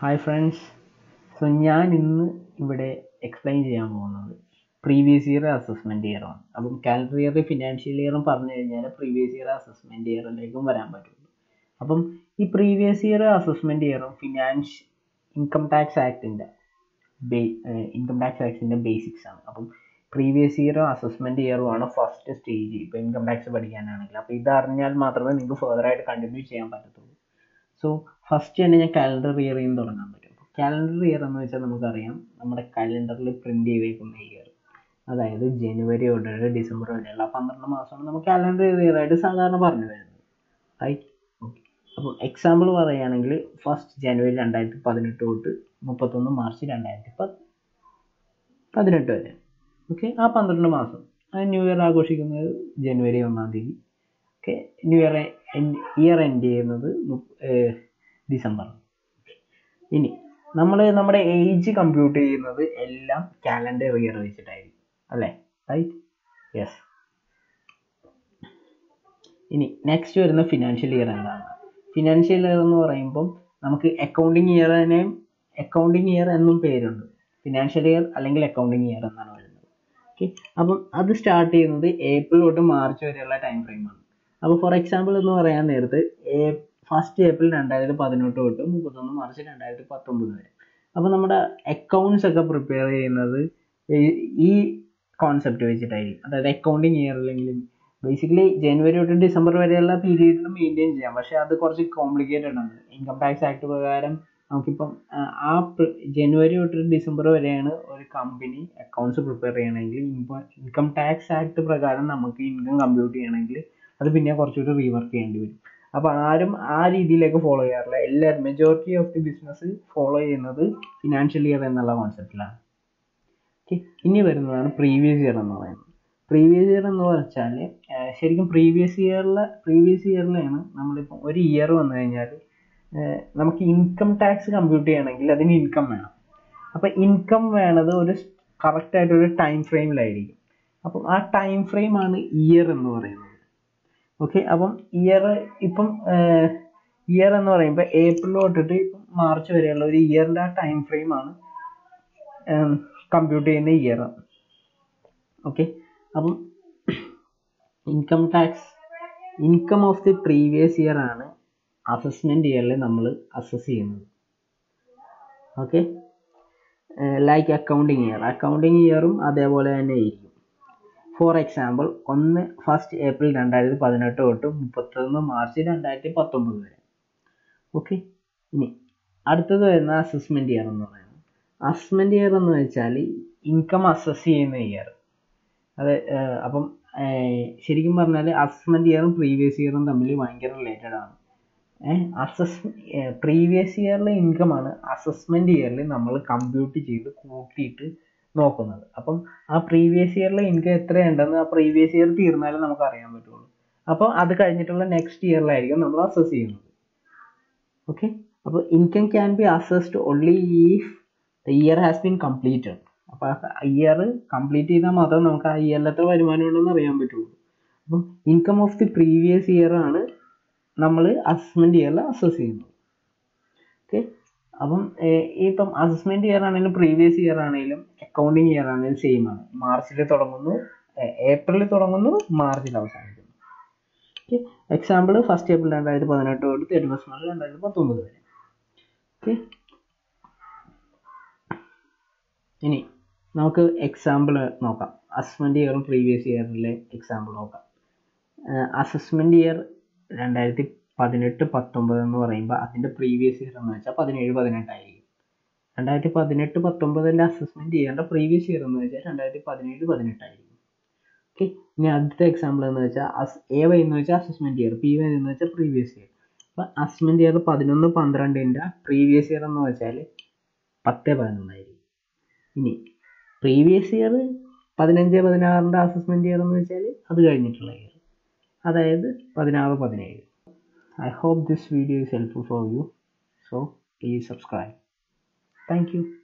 hi friends so ഞാൻ ഇന്ന് ഇവിടെ എക്സ്പ്ലെയിൻ ചെയ്യാൻ പോകുന്നത് പ്രീവിയസ് ഇയർ അസസ്മെൻറ്റ് ഇയറാണ് അപ്പം കാലണ്ടർ ഇയർ ഫിനാൻഷ്യൽ ഇയറും പറഞ്ഞു കഴിഞ്ഞാൽ പ്രീവിയസ് ഇയർ അസസ്മെൻറ്റ് ഇയറിലേക്കും വരാൻ പറ്റുള്ളൂ അപ്പം ഈ പ്രീവിയസ് ഇയർ അസസ്മെൻറ്റ് ഇയറും ഫിനാൻഷ് ഇൻകം ടാക്സ് ആക്ടിൻ്റെ ഇൻകം ടാക്സ് ആക്ടിൻ്റെ ബേസിക്സ് ആണ് അപ്പം പ്രീവിയസ് ഇയറും അസസ്മെൻറ്റ് ഇയറും ആണ് ഫസ്റ്റ് സ്റ്റേജ് ഇപ്പോൾ ഇൻകം ടാക്സ് പഠിക്കാനാണെങ്കിൽ അപ്പോൾ ഇത് അറിഞ്ഞാൽ മാത്രമേ നിങ്ങൾക്ക് ഫർദർ ആയിട്ട് കണ്ടിന്യൂ ചെയ്യാൻ പറ്റത്തുള്ളൂ സോ ഫസ്റ്റ് തന്നെ ഞാൻ കാലണ്ടർ ഇയറിൽ നിന്ന് തുടങ്ങാൻ പറ്റും കാലണ്ടർ ഇയർ എന്ന് വെച്ചാൽ നമുക്കറിയാം നമ്മുടെ കലണ്ടറിൽ പ്രിന്റ് ചെയ്തേക്കുന്ന ഇയർ അതായത് ജനുവരി തൊട്ട് ഡിസംബർ വരെയുള്ള പന്ത്രണ്ട് മാസമാണ് നമുക്ക് കാലണ്ടർ ഇയർ ആയിട്ട് സാധാരണ പറഞ്ഞു വരുന്നത് റൈറ്റ് ഓക്കെ അപ്പോൾ എക്സാമ്പിൾ പറയുകയാണെങ്കിൽ ഫസ്റ്റ് ജനുവരി രണ്ടായിരത്തി പതിനെട്ട് തൊട്ട് മുപ്പത്തൊന്ന് മാർച്ച് രണ്ടായിരത്തി പത്ത് പതിനെട്ട് വരെ ഓക്കെ ആ പന്ത്രണ്ട് മാസം ആ ന്യൂ ഇയർ ആഘോഷിക്കുന്നത് ജനുവരി ഒന്നാം തീയതി okay new year year end ചെയ്യുന്നത് ഡിസംബർ ഇനി നമ്മൾ നമ്മുടെ ഏജ് കമ്പ്യൂട്ട് ചെയ്യുന്നത് എല്ലാം കാലണ്ടർ ഇയർ വെച്ചിട്ടായിരിക്കും അല്ലേ റൈറ്റ് യെസ് ഇനി നെക്സ്റ്റ് വരുന്ന ഫിനാൻഷ്യൽ ഇയർ എന്താണ് ഫിനാൻഷ്യൽ ഇയർ എന്ന് പറയുമ്പം നമുക്ക് അക്കൗണ്ടിങ് ഇയറിനെയും അക്കൗണ്ടിങ് ഇയർ എന്നും പേരുണ്ട് ഫിനാൻഷ്യൽ ഇയർ അല്ലെങ്കിൽ അക്കൗണ്ടിങ് ഇയർ എന്നാണ് വരുന്നത് ഓക്കെ അപ്പം അത് സ്റ്റാർട്ട് ചെയ്യുന്നത് ഏപ്രിൽ തൊട്ട് മാർച്ച് വരെയുള്ള ടൈം ഫ്രെയിമാണ് അപ്പോൾ ഫോർ എക്സാമ്പിൾ എന്ന് പറയാൻ നേരത്ത് ഫസ്റ്റ് ഏപ്രിൽ രണ്ടായിരത്തി പതിനെട്ട് തൊട്ട് മുപ്പത്തൊന്ന് മാർച്ച് രണ്ടായിരത്തി പത്തൊമ്പത് വരെ അപ്പോൾ നമ്മുടെ അക്കൗണ്ട്സ് ഒക്കെ പ്രിപ്പയർ ചെയ്യുന്നത് ഈ കോൺസെപ്റ്റ് വെച്ചിട്ടായിരിക്കും അതായത് അക്കൗണ്ടിങ് ഇയർ അല്ലെങ്കിൽ ബേസിക്കലി ജനുവരി തൊട്ട് ഡിസംബർ വരെയുള്ള പീരീഡിൽ മെയിൻറ്റെയിൻ ചെയ്യാം പക്ഷേ അത് കുറച്ച് കോംപ്ലിക്കേറ്റഡ് ആണ് ഇൻകം ടാക്സ് ആക്ട് പ്രകാരം നമുക്കിപ്പം ആ ജനുവരി തൊട്ട് ഡിസംബർ വരെയാണ് ഒരു കമ്പനി അക്കൗണ്ട്സ് പ്രിപ്പയർ ചെയ്യണമെങ്കിൽ ഇൻകം ടാക്സ് ആക്ട് പ്രകാരം നമുക്ക് ഇൻകം കമ്പ്യൂട്ട് ചെയ്യണമെങ്കിൽ അത് പിന്നെ കുറച്ചുകൂടി റീവർക്ക് ചെയ്യേണ്ടി വരും അപ്പോൾ ആരും ആ രീതിയിലേക്ക് ഫോളോ ചെയ്യാറില്ല എല്ലാവരും majority of the business follow ചെയ്യുന്നത് ഫിനാൻഷ്യൽ ഇയർ എന്നുള്ള കോൺസെപ്റ്റിലാണ് ഓക്കെ ഇനി വരുന്നതാണ് പ്രീവിയസ് ഇയർ എന്ന് പറയുന്നത് പ്രീവിയസ് ഇയർ എന്ന് വെച്ചാൽ ശരിക്കും പ്രീവിയസ് ഇയറിലെ പ്രീവിയസ് ഇയറിലാണ് നമ്മളിപ്പോൾ ഒരു ഇയർ വന്നു കഴിഞ്ഞാൽ നമുക്ക് ഇൻകം ടാക്സ് കമ്പ്യൂട്ട് ചെയ്യണമെങ്കിൽ അതിന് ഇൻകം വേണം അപ്പോൾ ഇൻകം വേണത് ഒരു കറക്റ്റ് ആയിട്ട് ഒരു ടൈം ഫ്രെയിമിലായിരിക്കും അപ്പം ആ ടൈം ഫ്രെയിം ആണ് ഇയർ എന്ന് പറയുന്നത് ഓക്കെ അപ്പം ഇയർ ഇപ്പം ഇയർ എന്ന് പറയുമ്പോൾ ഏപ്രിൽ തൊട്ടിട്ട് ഇപ്പം മാർച്ച് വരെയുള്ള ഒരു ഇയറിൻ്റെ ആ ടൈം ഫ്രെയിം ആണ് കമ്പ്യൂട്ട് ചെയ്യുന്ന ഇയർ ഓക്കെ അപ്പം income tax income of the previous year ആണ് അസസ്മെന്റ് ഇയറിൽ നമ്മൾ അസസ് ചെയ്യുന്നത് okay like accounting year accounting ഇയറും അതേപോലെ തന്നെ ആയിരിക്കും ഫോർ എക്സാമ്പിൾ ഒന്ന് ഫസ്റ്റ് ഏപ്രിൽ രണ്ടായിരത്തി പതിനെട്ട് തൊട്ട് മുപ്പത്തൊന്ന് മാർച്ച് രണ്ടായിരത്തി പത്തൊമ്പത് വരെ ഓക്കെ ഇനി അടുത്തത് വരുന്ന അസസ്മെന്റ് ഇയർ എന്ന് പറയുന്നത് അസസ്മെന്റ് ഇയർ എന്ന് വെച്ചാൽ ഇൻകം അസസ് ചെയ്യുന്ന ഇയർ അത് അപ്പം ശരിക്കും പറഞ്ഞാൽ അസസ്മെന്റ് ഇയറും പ്രീവിയസ് ഇയറും തമ്മിൽ ഭയങ്കര റിലേറ്റഡ് ആണ് അസസ് പ്രീവിയസ് ഇയറിലെ ഇൻകം ആണ് അസസ്മെന്റ് ഇയറിൽ നമ്മൾ കമ്പ്യൂട്ട് ചെയ്ത് കൂട്ടിയിട്ട് നോക്കുന്നത് അപ്പം ആ പ്രീവിയസ് ഇയറിലെ ഇൻകം എത്രയുണ്ടെന്ന് ആ പ്രീവിയസ് ഇയർ തീർന്നാലേ നമുക്ക് അറിയാൻ പറ്റുള്ളൂ അപ്പോൾ അത് കഴിഞ്ഞിട്ടുള്ള നെക്സ്റ്റ് ഇയറിലായിരിക്കും നമ്മൾ അസസ് ചെയ്യുന്നത് ഓക്കെ അപ്പോൾ income can be assessed only if the year has been completed അപ്പോൾ ആ ഇയർ കംപ്ലീറ്റ് ചെയ്താൽ മാത്രമേ നമുക്ക് ആ ഇയറിൽ എത്ര വരുമാനം ഉണ്ടെന്ന് അറിയാൻ പറ്റുള്ളൂ അപ്പം income of the previous year ആണ് നമ്മൾ അസസ്മെന്റ് ഇയറിൽ അസസ് ചെയ്യുന്നത് ഓക്കെ അപ്പം ഇപ്പം അസസ്മെന്റ് ഇയർ ആണെങ്കിലും പ്രീവിയസ് ഇയർ ആണെങ്കിലും അക്കൗണ്ടിങ് ഇയർ ആണെങ്കിലും സെയിം ആണ് മാർച്ചിൽ തുടങ്ങുന്നു ഏപ്രിലിൽ തുടങ്ങുന്നു മാർച്ചിൽ അവസാനിക്കുന്നു ഓക്കെ എക്സാമ്പിൾ ഫസ്റ്റ് ഏപ്രിൽ രണ്ടായിരത്തി പതിനെട്ട് തൊട്ട് തേർട്ടി ഫസ്റ്റ് മാർച്ച് രണ്ടായിരത്തി പത്തൊമ്പത് വരെ ഓക്കെ ഇനി നമുക്ക് എക്സാമ്പിൾ നോക്കാം അസസ്മെന്റ് ഇയറും പ്രീവിയസ് ഇയറിലെ എക്സാമ്പിൾ നോക്കാം അസസ്മെന്റ് ഇയർ രണ്ടായിരത്തി പതിനെട്ട് പത്തൊമ്പത് എന്ന് പറയുമ്പോൾ അതിൻ്റെ പ്രീവിയസ് ഇയർ എന്ന് വെച്ചാൽ പതിനേഴ് പതിനെട്ടായിരിക്കും രണ്ടായിരത്തി പതിനെട്ട് പത്തൊമ്പതിൻ്റെ അസസ്മെന്റ് ചെയ്യേണ്ട പ്രീവിയസ് ഇയർ എന്ന് വെച്ചാൽ രണ്ടായിരത്തി പതിനേഴ് പതിനെട്ടായിരിക്കും ഓക്കെ ഇനി അടുത്ത എക്സാമ്പിൾ എന്ന് വെച്ചാൽ അസ് എ വൈ എന്ന് വെച്ചാൽ അസസ്മെന്റ് ഇയർ പി വൈ എന്ന് വെച്ചാൽ പ്രീവിയസ് ഇയർ അപ്പോൾ അസസ്മെന്റ് ഇയർ പതിനൊന്ന് പന്ത്രണ്ടിൻ്റെ പ്രീവിയസ് ഇയർ എന്ന് വെച്ചാൽ പത്ത് പതിനൊന്നായിരിക്കും ഇനി പ്രീവിയസ് ഇയർ പതിനഞ്ച് പതിനാറിൻ്റെ അസസ്മെന്റ് ഇയർ എന്ന് വെച്ചാൽ അത് കഴിഞ്ഞിട്ടുള്ള ഇയർ അതായത് പതിനാറ് പതിനേഴ് I hope this video is helpful for you so please subscribe thank you